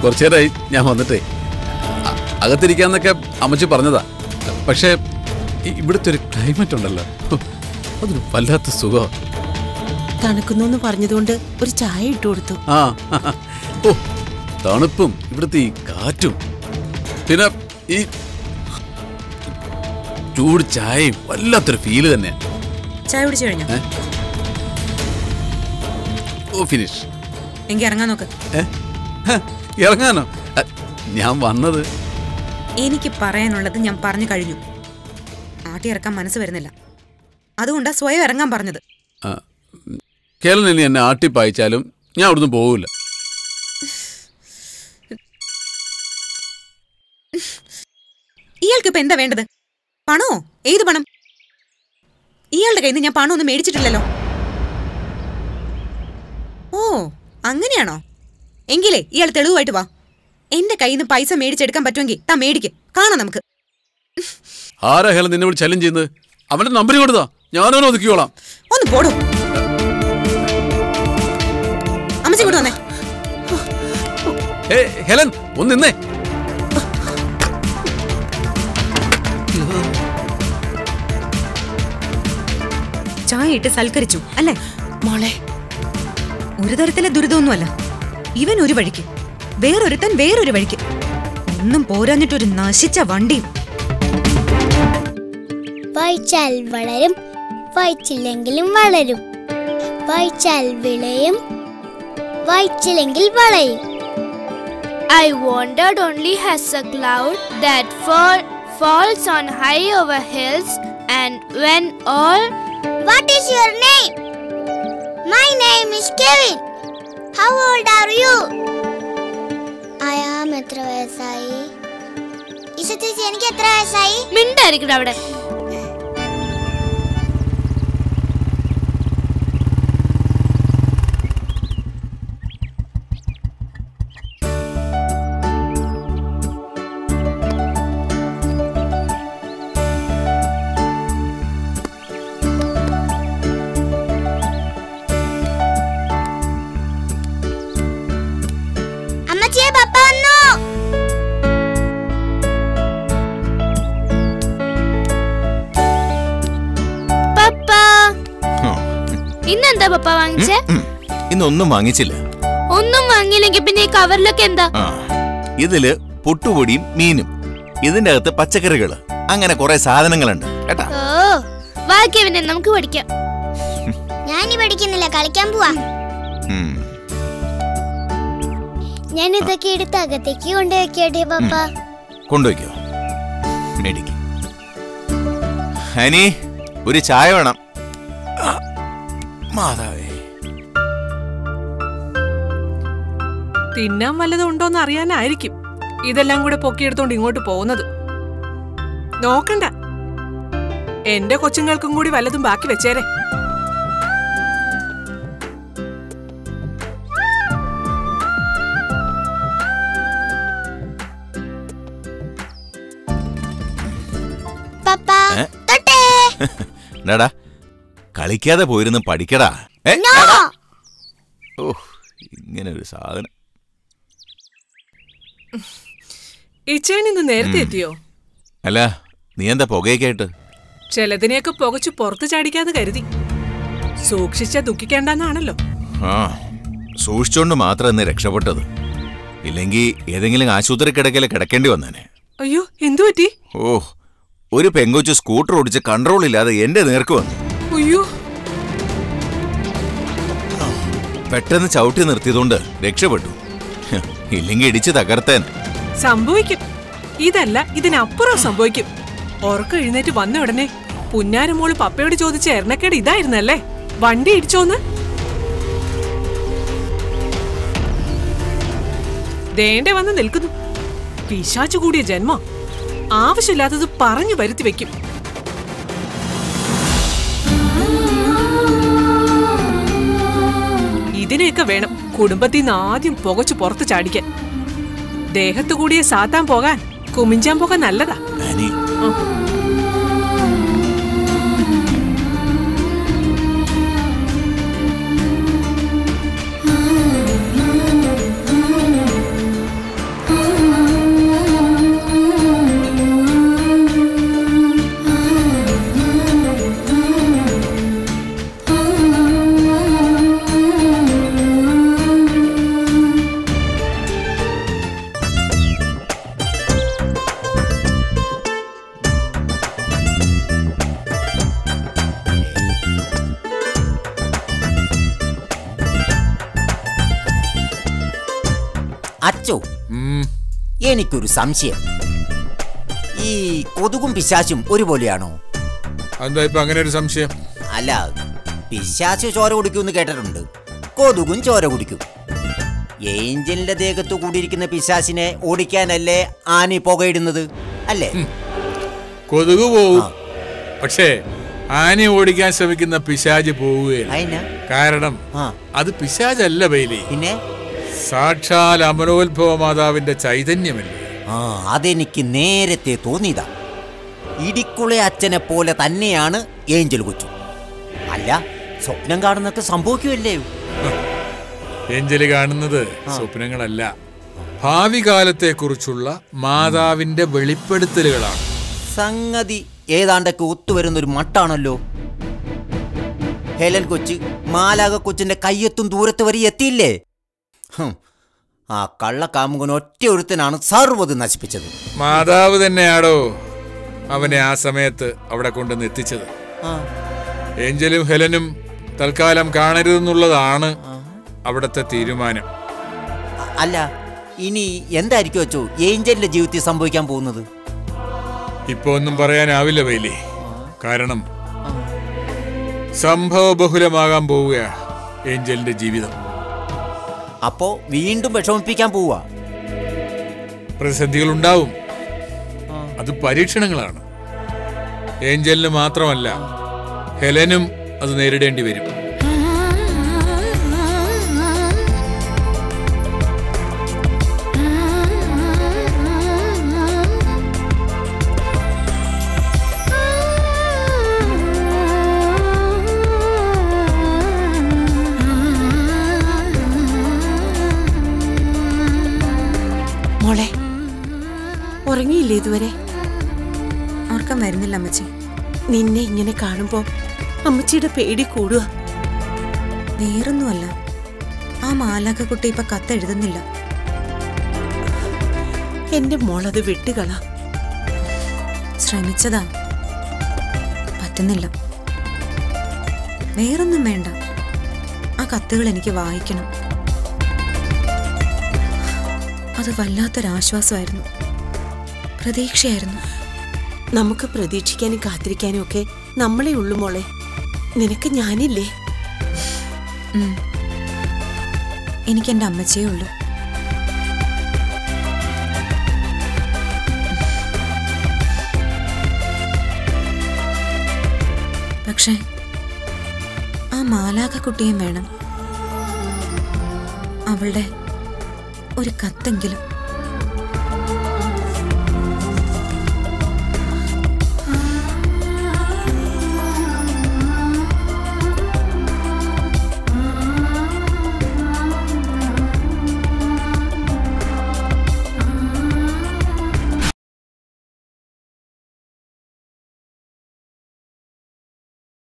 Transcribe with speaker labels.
Speaker 1: കുറച്ചു നേരമായി ഞാൻ വന്നിട്ടേ അ- അകത്തിരിക്കാന്നൊക്കെ അമ്മച്ചി പറഞ്ഞതാ പക്ഷേ ഇ- ഇവിടുത്തെ ഒരു ക്ലൈമറ്റ് ഉണ്ടല്ലോ ഹോ, അതൊരു വല്ലാത്ത സുഖം
Speaker 2: തണുക്കുന്നു എന്ന് പറഞ്ഞതുകൊണ്ട് ഒരു ചായ ഇട്ടു കൊടുത്തു
Speaker 1: ആ ഓ തണുപ്പും ഇവിടുത്തെ ഈ കാറ്റും പിന്നെ ഈ ചൂട് ചായയും വല്ലാത്തൊരു ഫീല് തന്നെയാ
Speaker 3: ചായ കുടിച്ചു കഴിഞ്ഞോ
Speaker 1: ഏ? ഓ ഫിനിഷ്
Speaker 3: എങ്കിൽ ഇറങ്ങാൻ നോക്ക്
Speaker 1: ഏ? ഹ, ഇറങ്ങാനോ അ, ഞാൻ വന്നത്
Speaker 3: എനിക്ക് പറയാനുള്ളത് ഞാൻ പറഞ്ഞു കഴിഞ്ഞു ആട്ടി ഇറക്കാൻ മനസ്സ് വരുന്നില്ല അതുകൊണ്ടാ സ്വയം ഇറങ്ങാൻ പറഞ്ഞത്
Speaker 1: ആ, ഉം, കേരളം ഇനി എന്നെ ആട്ടിപ്പായിച്ചാലും ഞാൻ അവിടുന്ന് പോകില്ല
Speaker 3: ഇയാൾക്ക് ഇപ്പൊ എന്താ വേണ്ടത് പണോ ഏത് പണം ഇയാളുടെ കയ്യിൽ നിന്ന് ഞാൻ പണമൊന്നും മേടിച്ചിട്ടില്ലല്ലോ ഓ അങ്ങനെയാണോ എങ്കിലേ ഇയാൾ തെളിവുമായിട്ട് വാ എന്റെ കയ്യിൽ നിന്ന് പൈസ മേടിച്ചെടുക്കാൻ പറ്റുമെങ്കിൽ താ മേടിക്ക് കാണാം നമുക്ക്
Speaker 1: ആരാ ഹേളം നിന്നെ വിളിച്ച് ചലഞ്ച് ചെയ്യുന്നത് അവന്റെ നമ്പർ കൊടുത്താ ഞാനവനെ ഒതുക്കിക്കോളാം
Speaker 3: ഒന്ന് പോടോ അമ്മച്ചി കൂടെ വന്നേ
Speaker 1: ഏ ഹെലൻ ഒന്ന് നിന്നേ
Speaker 3: ചായ ഇട്ട് സൽക്കരിച്ചു അല്ലേ
Speaker 2: മോളെ
Speaker 3: ഒരു തരത്തിലെ ദുരിതമൊന്നുമല്ല ഇവൻ ഒരു വഴിക്ക് വേറൊരുത്തൻ വേറൊരു വഴിക്ക് ഒന്നും പോരാഞ്ഞിട്ടൊരു നശിച്ച വണ്ടിയും
Speaker 4: വായിച്ചാൽ വളരും വായിച്ചില്ലെങ്കിലും വളരും വായിച്ചാൽ വിളയും വായിച്ചില്ലെങ്കിൽ വളയും
Speaker 5: I wandered only as a cloud that fall, falls on high over hills, and when all
Speaker 4: What is your name? My name is Kevin. How old are you? I am എത്ര വയസ്സായി ഈശ ചേച്ചി എനിക്ക് എത്ര വയസ്സായി
Speaker 5: മിണ്ടായിരിക്കട്ടെ അവിടെ
Speaker 4: അമ്മച്ചിയെ പപ്പ വന്നു
Speaker 5: പപ്പ ഇന്നെന്താ പപ്പ വാങ്ങിച്ചേ
Speaker 6: ഉം. ഇന്നൊന്നും വാങ്ങിച്ചില്ല
Speaker 5: ഒന്നും വാങ്ങിയില്ലെങ്കിൽ പിന്നെ ഈ കവറിലൊക്കെ എന്താ
Speaker 6: ആ ഇതില് പുട്ടുപൊടിയും മീനും ഇതിന്റെ അകത്ത് പച്ചക്കറികള് അങ്ങനെ കുറെ സാധനങ്ങളുണ്ട് കേട്ടാ
Speaker 5: ഓ ബാക്കിയവനെ നമുക്ക് പഠിക്കാം
Speaker 4: ഞാനി പഠിക്കുന്നില്ല കളിക്കാൻ പോവാ
Speaker 6: ഉം.
Speaker 4: ഞാൻ ഇതൊക്കെ എടുത്ത് അകത്തേക്ക് കൊണ്ടുവയ്ക്കട്ടെ പപ്പ
Speaker 6: കൊണ്ടുവയ്ക്കോ മേടിക്ക് ഹനി ഒരു ചായ വേണം ആ, മാതാവേ
Speaker 7: തിന്നാൻ വല്ലതും ഉണ്ടോന്ന് അറിയാനായിരിക്കും ഇതെല്ലാം കൂടെ പൊക്കിയെടുത്തോണ്ട് ഇങ്ങോട്ട് പോകുന്നത് നോക്കണ്ട എന്റെ കൊച്ചുങ്ങൾക്കും കൂടി വല്ലതും ബാക്കി വെച്ചേരെ
Speaker 4: പപ്പ
Speaker 6: ഏ?
Speaker 4: തൊട്ടേ
Speaker 6: എന്താടാ കളിക്കാതെ പോയിരുന്ന് പഠിക്കടാ ഏ,
Speaker 4: നോ
Speaker 6: എടാ. ഓ ഇങ്ങനെ ഒരു സാധനം
Speaker 7: ഇച്ചേൻ ഇന്ന് നേരത്തെ എത്തിയോ
Speaker 6: അല്ല നീ എന്താ പുകയൊക്കെ ആയിട്ട്
Speaker 7: ചിലതിനെയൊക്കെ പുകച്ചു പുറത്ത് ചാടിക്കാന്ന് കരുതി സൂക്ഷിച്ച ദുഃഖിക്കേണ്ടെന്നാണല്ലോ
Speaker 6: ആ സൂക്ഷിച്ചോണ്ട് മാത്രം ഇന്ന് രക്ഷപ്പെട്ടത് ഇല്ലെങ്കിൽ ഏതെങ്കിലും ആശുപത്രി കിടക്കയിൽ കിടക്കേണ്ടി വന്നേനെ
Speaker 7: അയ്യോ എന്തു പറ്റി
Speaker 6: ഓ ഒരു പെങ്കൊച്ച് സ്കൂട്ടർ ഓടിച്ച് കൺട്രോൾ ഇല്ലാതെ എന്റെ നേർക്ക് വന്നു
Speaker 7: അയ്യോ
Speaker 6: പെട്ടെന്ന് ചവിട്ടി നിർത്തിയതുകൊണ്ട് രക്ഷപ്പെട്ടു ഹ്, ഇല്ലെങ്കിൽ ഇടിച്ച് തകർത്തേൻ
Speaker 7: സംഭവിക്കും ഇതല്ല ഇതിനപ്പുറം സംഭവിക്കും ഉറക്കം എഴുന്നേറ്റ് വന്ന ഉടനെ പുന്നാരമോള് പപ്പയോട് ചോദിച്ച എരണക്കേട് ഇതായിരുന്നല്ലേ വണ്ടി ഇടിച്ചോന്ന് ദേണ്ടെ വന്ന് നിൽക്കുന്നു പിശാച്ചു കൂടിയ ജന്മം ആവശ്യമില്ലാത്തത് പറഞ്ഞു വരുത്തി വെക്കും ഇതിനെയൊക്കെ വേണം കുടുംബത്തിൽ നിന്ന് ആദ്യം പുകച്ചു പുറത്ത് ചാടിക്കാൻ ദേഹത്ത് കൂടിയ സാത്താൻ പോകാൻ കുമിഞ്ചാൻ പോകാൻ നല്ലതാ
Speaker 6: ആനി
Speaker 7: ആ.
Speaker 8: അച്ചോ
Speaker 9: ഉം,
Speaker 8: എനിക്കൊരു സംശയം ഈ കൊതുകും പിശാച്ചും ഒരുപോലെയാണോ
Speaker 9: അതെന്താ ഇപ്പൊ അങ്ങനെ ഒരു സംശയം
Speaker 8: അല്ല പിശാച്ച് ചോര കുടിക്കുമെന്ന് കേട്ടിട്ടുണ്ട് കൊതുകും ചോര കുടിക്കും ഏഞ്ചലിന്റെ ദേഹത്ത് കൂടിയിരിക്കുന്ന പിശാച്ചിനെ ഓടിക്കാനല്ലേ ആനി പുകയിടുന്നത് അല്ലേ
Speaker 9: കൊതുക് പോവും
Speaker 8: ആ.
Speaker 9: പക്ഷേ ആനയെ ഓടിക്കാൻ ശ്രമിക്കുന്ന പിശാജ് പോവുകയില്ല
Speaker 8: അയിന
Speaker 9: കാരണം
Speaker 8: ആ
Speaker 9: അത് പിശാജല്ല ബൈലി
Speaker 8: പിന്നെ
Speaker 9: സാക്ഷാൽ അമരോത്ഭവ മാതാവിന്റെ ചൈതന്യമല്ലേ
Speaker 8: ആ അതെനിക്ക് നേരത്തെ തോന്നിയതാ ഇടിക്കുളെ അച്ഛനെ പോലെ തന്നെയാണ് ഏഞ്ചൽ കൊച്ചു അല്ല സ്വപ്നം കാണുന്നൊക്കെ സംഭവിക്കുമല്ലേ
Speaker 9: ഏഞ്ചല് കാണുന്നത് സ്വപ്നങ്ങളല്ല ഭാവി കാലത്തെക്കുറിച്ചുള്ള മാതാവിന്റെ വെളിപ്പെടുത്തലുകളാണ്
Speaker 8: സംഗതി ഏതാണ്ടൊക്കെ ഒത്തുവരുന്നൊരു മട്ടാണല്ലോ ഹെലൻ കൊച്ച് മാലാക കൊച്ചിന്റെ കയ്യെത്തും ദൂരത്ത് വരെ എത്തിയില്ലേ ഹും, ആ കള്ളക്കാമുകൻ ഒറ്റ ഒരുത്തനാണ് സർവ്വത് നശിപ്പിച്ചത്
Speaker 9: മാതാവ് തന്നെയാടോ അവനെ ആ സമയത്ത് അവിടെ കൊണ്ടുവന്ന് എത്തിച്ചത്
Speaker 8: ആ,
Speaker 9: ഏഞ്ചലും ഹെലനും തൽക്കാലം കാണരുതെന്നുള്ളതാണ് അവിടുത്തെ തീരുമാനം
Speaker 8: അ- അല്ല ഇനി എന്തായിരിക്കും വെച്ചോ ഏഞ്ചലിന്റെ ജീവിതത്തിൽ സംഭവിക്കാൻ പോകുന്നത്
Speaker 9: ഇപ്പൊ ഒന്നും പറയാനാവില്ല വൈലി കാരണം സംഭവബഹുലമാകാൻ പോവുക ഏഞ്ചലിന്റെ ജീവിതം
Speaker 8: അപ്പോ വീണ്ടും വിഷമിപ്പിക്കാൻ പോവാ
Speaker 9: പ്രതിസന്ധികൾ ഉണ്ടാവും അത് പരീക്ഷണങ്ങളാണ് ഏഞ്ചലിന് മാത്രമല്ല ഹെലനും അത് നേരിടേണ്ടി വരും
Speaker 2: മോളെ ഉറങ്ങിയില്ലേ ഇതുവരെ
Speaker 3: ഓർക്കാൻ വരുന്നില്ല അമ്മച്ചി
Speaker 2: നിന്നെ ഇങ്ങനെ കാണുമ്പോ അമ്മച്ചിയുടെ പേടി കൂടുക
Speaker 3: വേറൊന്നുമല്ല ആ മാലാക കുട്ടി ഇപ്പൊ കത്തെഴുതുന്നില്ല
Speaker 2: എന്റെ മോളത് വിട്ടുകള
Speaker 3: ശ്രമിച്ചതാ പറ്റുന്നില്ല വേറൊന്നും വേണ്ട ആ കത്തുകൾ എനിക്ക് വായിക്കണം അത് വല്ലാത്തൊരാശ്വാസമായിരുന്നു പ്രതീക്ഷയായിരുന്നു
Speaker 2: നമുക്ക് പ്രതീക്ഷിക്കാനും കാത്തിരിക്കാനും ഒക്കെ നമ്മളെ ഉള്ളു മോളെ നിനക്ക് ഞാനില്ലേ
Speaker 3: ഉം. എനിക്ക് എൻ്റെ അമ്മച്ചേ ഉള്ളൂ പക്ഷേ ആ മാലാക കുട്ടിയും വേണം അവളുടെ ഒരു കത്തെങ്കിലും